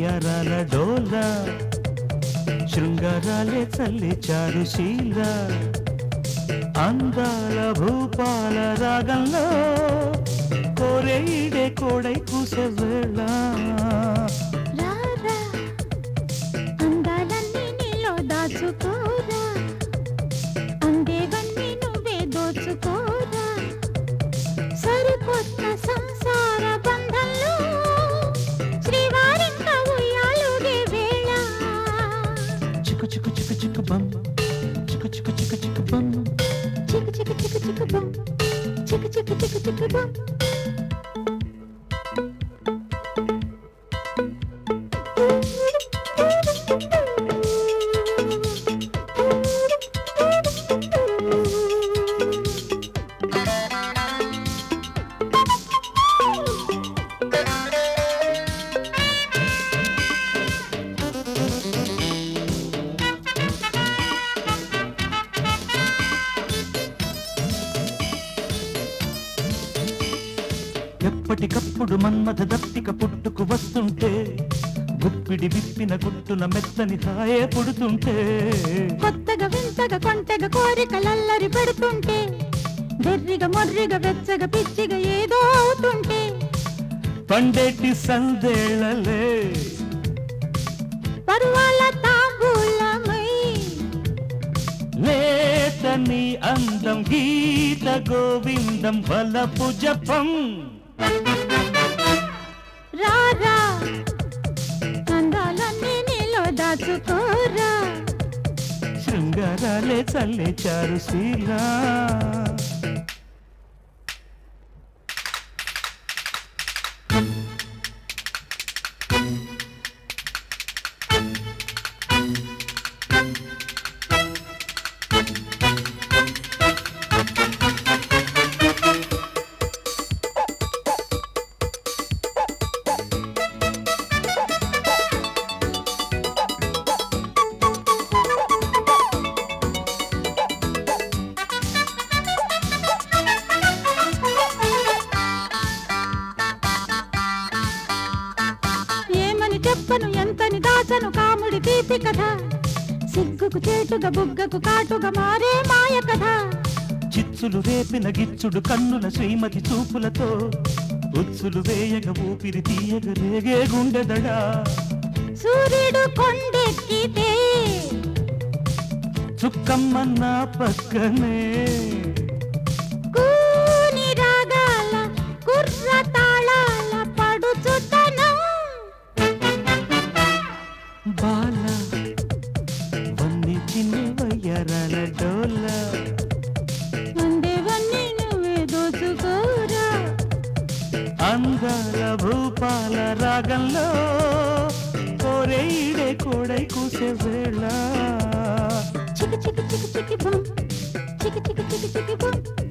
వయ్యారాల డోలా శృంగారాలే చల్లి చారు శీల అందాల భూపాల రాగంలో కోరేడే కోడై కూసే వేళ రారా అందాలన్నీ నీలో దాచుకోరా అందేవన్నీ నువ్వే దోచుకోరా సరికొత్త సంసార బంధంలో శ్రీవారింక ఉయ్యాలుగే వేళ చిక్కు చిక్కు చిక్కు చిక్కు బం చిక్కు చిక్కు చిక్కు చిక్కు బం చిక్కు చిక్కు చిక్కు చిక్కు బం చిక్కు చిక్కు చిక్కు చిక్కు బం ఎప్పటికప్పుడు మన్మథ దప్పిక పుట్టుకు వస్తుంటే గుప్పిడి విప్పిన గుట్టున మెత్తని హాయే పుడుతుంటే కొత్తగా వింతగా కొంటగా కోరికలల్లరి పెడుతుంటే వెర్రిగా మొర్రిగా వెచ్చగా పిచ్చిగా ఏదో అవుతుంటే పండేటి సందేళలే పరువాల తాంబూలమై లేతని అందం గీత గోవిందం వలపు జపం రారా అందాలన్నీ నీలో దాచుకోరా శృంగారాలే చల్లే చారు శీలా ఏమని చెప్పను ఎంతని దాచను కాముడి తీపి కథ సిగ్గుకు చేటుగా బుగ్గకు కాటుగా మారే మాయ కథ చిచ్చులు రేపిన గిచ్చుడు కన్నుల శ్రీమతి చూపులతో ఉచ్చులు వేయగ ఊపిరి తీయగ రేగే గుండెదడా సూర్యుడు కొండెక్కితే చుక్కమ్మ నా పక్కనే కూని రాగాల కుర్ర తాళాల పడుచుతనం బాల వన్ని చిన్న వయ్యారాల డోల అందేవన్నీ నువ్వే దోచుకోరా అందాల భూపాల రాగంలో కోరేడే కోడై కూసే వేళ చికి చికి చికి చికి బం చికి చికి చికి చికి బం